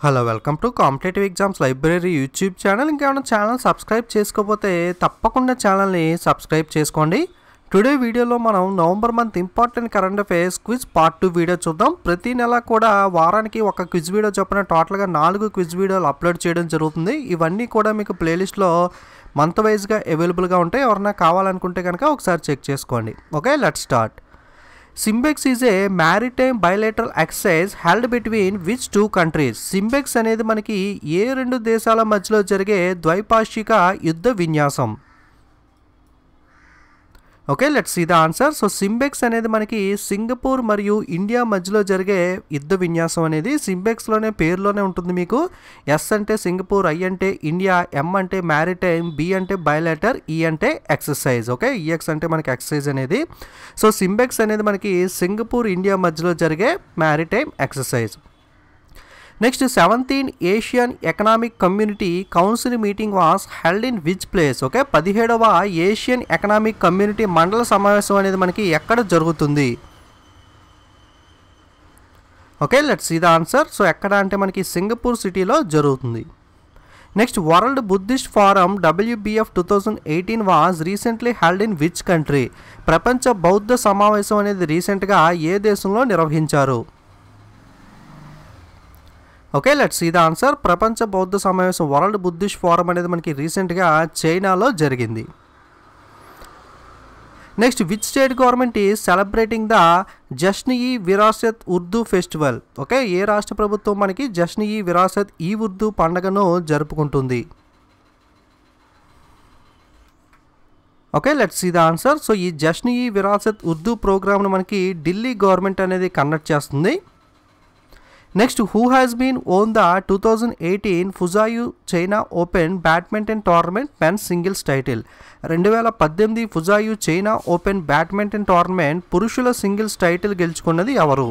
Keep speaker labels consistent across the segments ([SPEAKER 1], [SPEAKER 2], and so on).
[SPEAKER 1] hello welcome to competitive exams library YouTube channel ఇంకేమైనా channel subscribe చేసుకోకపోతే తప్పకుండా ఛానల్ని సబ్స్క్రైబ్ చేసుకోండి టుడే వీడియోలో మనం November month important current affairs quiz part two video చూద్దాం ప్రతి నెల కూడా వారానికి ఒక క్విజ్ వీడియో చొప్పున టోటల్గా నాలుగు క్విజ్ వీడియోలు అప్లోడ్ చేయడం జరుగుతుంది ఇవన్నీ కూడా మీకు ప్లేలిస్ట్లో మంత్ వైజ్గా అవైలబుల్గా ఉంటాయి ఎవరన్నా కావాలనుకుంటే కనుక ఒకసారి చెక్ చేసుకోండి okay let start SIMBEX is a maritime bilateral exercise held between which two countries SIMBEX అనేది మనకి ఏ రెండు దేశాల మధ్యలో జరిగే ద్వైపాక్షిక యుద్ధ విన్యాసం okay let see the answer so SIMBEX అనేది మనకి సింగపూర్ మరియు ఇండియా మధ్యలో జరిగే యుద్ధ విన్యాసం అనేది సింబెక్స్లోనే పేరులోనే ఉంటుంది మీకు ఎస్ అంటే సింగపూర్ ఐ అంటే ఇండియా ఎం అంటే మ్యారిటైమ్ బి అంటే బయలేటర్ ఈ అంటే ఎక్సర్సైజ్ ఓకే ఈఎక్స్ అంటే మనకి ఎక్సర్సైజ్ అనేది సో సింబెక్స్ అనేది మనకి సింగపూర్ ఇండియా మధ్యలో జరిగే maritime exercise next seventeen Asian economic community council meeting was held in which place okay పదిహేడవ ఏషియన్ ఎకనామిక్ కమ్యూనిటీ మండల సమావేశం అనేది మనకి ఎక్కడ జరుగుతుంది okay let's see the answer so ఎక్కడ అంటే మనకి సింగపూర్ సిటీలో జరుగుతుంది next world Buddhist forum WBF two thousand eighteen was recently held in which country ప్రపంచ బౌద్ధ సమావేశం అనేది రీసెంట్గా ఏ దేశంలో నిర్వహించారు okay let's see the answer ప్రపంచ బౌద్ధ సమావేశం వరల్డ్ బుద్ధిస్ట్ ఫోరం అనేది మనకి రీసెంట్గా చైనాలో జరిగింది next which state government is celebrating the Jashn e Virasat Urdu festival okay ఏ రాష్ట్ర ప్రభుత్వం మనకి జష్న్ ఈ విరాసత్ ఈ ఉర్దూ పండుగను జరుపుకుంటుంది okay let's see the answer so ఈ జష్న్ ఈ విరాసత్ ఉర్దూ ప్రోగ్రామ్ను మనకి ఢిల్లీ గవర్నమెంట్ అనేది కండక్ట్ చేస్తుంది next who has been won the two thousand eighteen Fuzhou China open badminton tournament men singles title రెండు వేల పద్దెనిమిది ఫుజాయు చైనా ఓపెన్ బ్యాడ్మింటన్ టోర్నమెంట్ పురుషుల సింగిల్స్ టైటిల్ గెలుచుకున్నది ఎవరు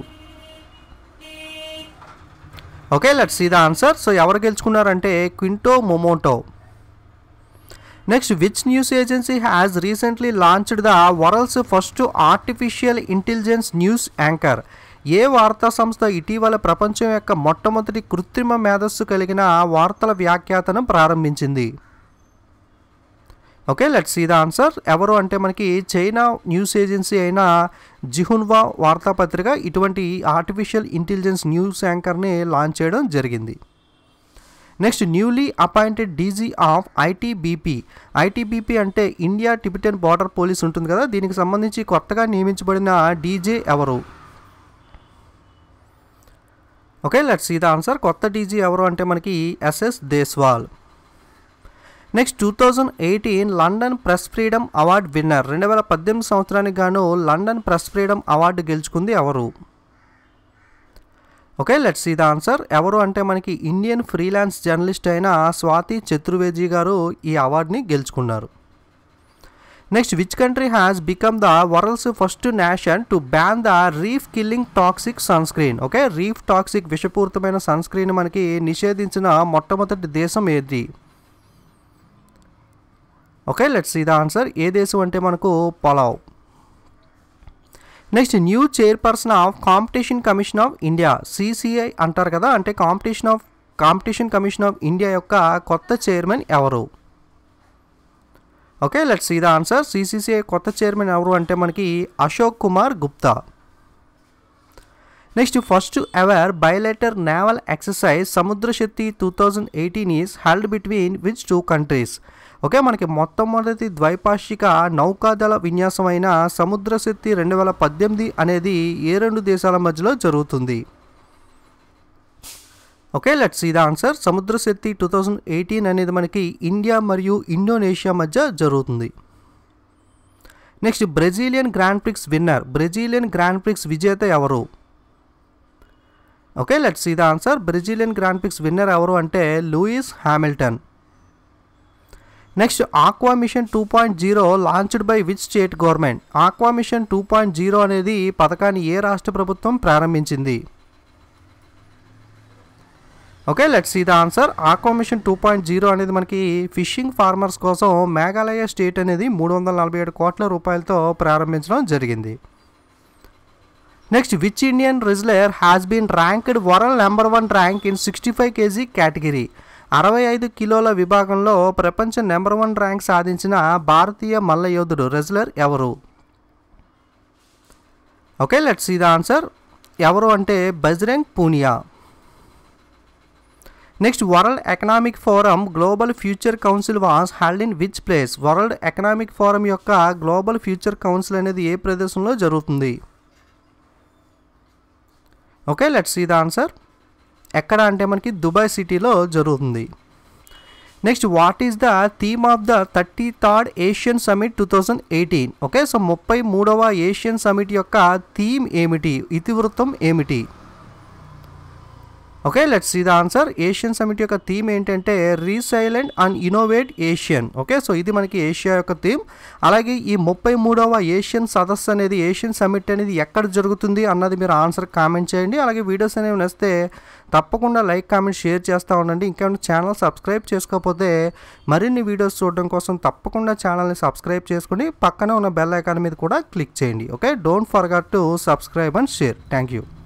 [SPEAKER 1] okay let's see the answer so ఎవరు గెలుచుకున్నారంటే Kento Momota next which news agency has recently launched the world's first artificial intelligence news anchor ఏ వార్తా సంస్థ ఇటీవల ప్రపంచం యొక్క మొట్టమొదటి కృత్రిమ మేధస్సు కలిగిన వార్తల వ్యాఖ్యాతను ప్రారంభించింది okay let's see the answer ఎవరు అంటే మనకి చైనా న్యూస్ ఏజెన్సీ అయిన జిహున్వా వార్తాపత్రిక ఇటువంటి ఆర్టిఫిషియల్ ఇంటెలిజెన్స్ న్యూస్ యాంకర్ని లాంచ్ చేయడం జరిగింది next newly appointed DG of ITBP ITBP అంటే ఇండియా టిబిటన్ బార్డర్ పోలీస్ ఉంటుంది కదా దీనికి సంబంధించి కొత్తగా నియమించబడిన డీజే ఎవరు okay let's see the answer కొత్త డీజీ ఎవరు అంటే మనకి S S Deswal next two thousand eighteen London press freedom award winner రెండు వేల పద్దెనిమిది సంవత్సరానికి గాను లండన్ ప్రెస్ ఫ్రీడమ్ అవార్డు గెలుచుకుంది ఎవరు okay let's see the answer ఎవరు అంటే మనకి ఇండియన్ ఫ్రీలాన్స్ జర్నలిస్ట్ అయిన స్వాతి చతుర్వేది గారు ఈ అవార్డుని గెలుచుకున్నారు next which country has become the world's first nation to ban the reef killing toxic sun screen okay reef toxic విషపూరితమైన సన్ స్క్రీన్ మనకి నిషేధించిన మొట్టమొదటి దేశం ఏది okay let's see the answer ఏ దేశం అంటే మనకు Palau next new chairperson of competition commission of India CCI అంటారు కదా అంటే competition of competition commission of India యొక్క కొత్త చైర్మన్ ఎవరు okay let's see the answer సిసిసిఐ కొత్త చైర్మన్ ఎవరు అంటే మనకి Ashok Kumar Gupta next first ever bilateral naval exercise Samudra Shakti two thousand eighteen is held between which two countries okay మనకి మొట్టమొదటి ద్వైపాక్షిక నౌకాదళ విన్యాసం అయిన సముద్ర శక్తి రెండు వేల పద్దెనిమిది అనేది ఏ రెండు దేశాల మధ్యలో జరుగుతుంది okay let's see the answer Samudra Shakti two thousand eighteen అనేది మనకి ఇండియా మరియు ఇండోనేషియా మధ్య జరుగుతుంది next Brazilian grand prix winner Brazilian grand prix విజేత ఎవరు okay let's see the answer Brazilian grand prix winner ఎవరు అంటే Lewis Hamilton next aqua mission two point zero launched by which state government aqua mission two point zero అనేది పథకాన్ని ఏ రాష్ట్ర ప్రభుత్వం ప్రారంభించింది okay let's see the answer aqua mission two point zero అనేది మనకి ఫిషింగ్ ఫార్మర్స్ కోసం మేఘాలయ స్టేట్ అనేది మూడు వందల నలభై ఏడు కోట్ల రూపాయలతో ప్రారంభించడం జరిగింది next which Indian wrestler has been ranked world number one rank in sixty five KG category అరవై ఐదు కిలోల విభాగంలో ప్రపంచ నెంబర్ వన్ ర్యాంక్ సాధించిన భారతీయ మల్ల యోధుడు రెజ్లర్ ఎవరు okay let's see the answer ఎవరు అంటే Bajrang Punia next world economic forum global future council was held in which place world economic forum యొక్క గ్లోబల్ ఫ్యూచర్ కౌన్సిల్ అనేది ఏ ప్రదేశంలో జరుగుతుంది okay let's see the answer ఎక్కడ అంటే మనకి దుబాయ్ సిటీలో జరుగుతుంది next what is the theme of the thirty third Asian summit two thousand eighteen okay so ముప్పై మూడవ ఏషియన్ సమిట్ యొక్క థీమ్ ఏమిటి ఇతివృత్తం ఏమిటి okay let's see the answer Asian summit యొక్క థీమ్ ఏంటంటే resilient and innovate Asian okay so ఇది మనకి ఏషియా యొక్క థీమ్ అలాగే ఈ ముప్పై మూడవ ఏషియన్ సదస్సు అనేది ఏషియన్ సమిట్ అనేది ఎక్కడ జరుగుతుంది అన్నది మీరు ఆన్సర్ కామెంట్ చేయండి అలాగే వీడియోస్ అనేవి నచ్చితే తప్పకుండా లైక్ కామెంట్ షేర్ చేస్తూ ఉండండి ఇంకేమైనా ఛానల్ సబ్స్క్రైబ్ చేసుకోకపోతే మరిన్ని వీడియోస్ చూడడం కోసం తప్పకుండా ఛానల్ని సబ్స్క్రైబ్ చేసుకుని పక్కనే ఉన్న బెల్ ఐకాన్ మీద కూడా క్లిక్ చేయండి okay don't forget to subscribe and share thank you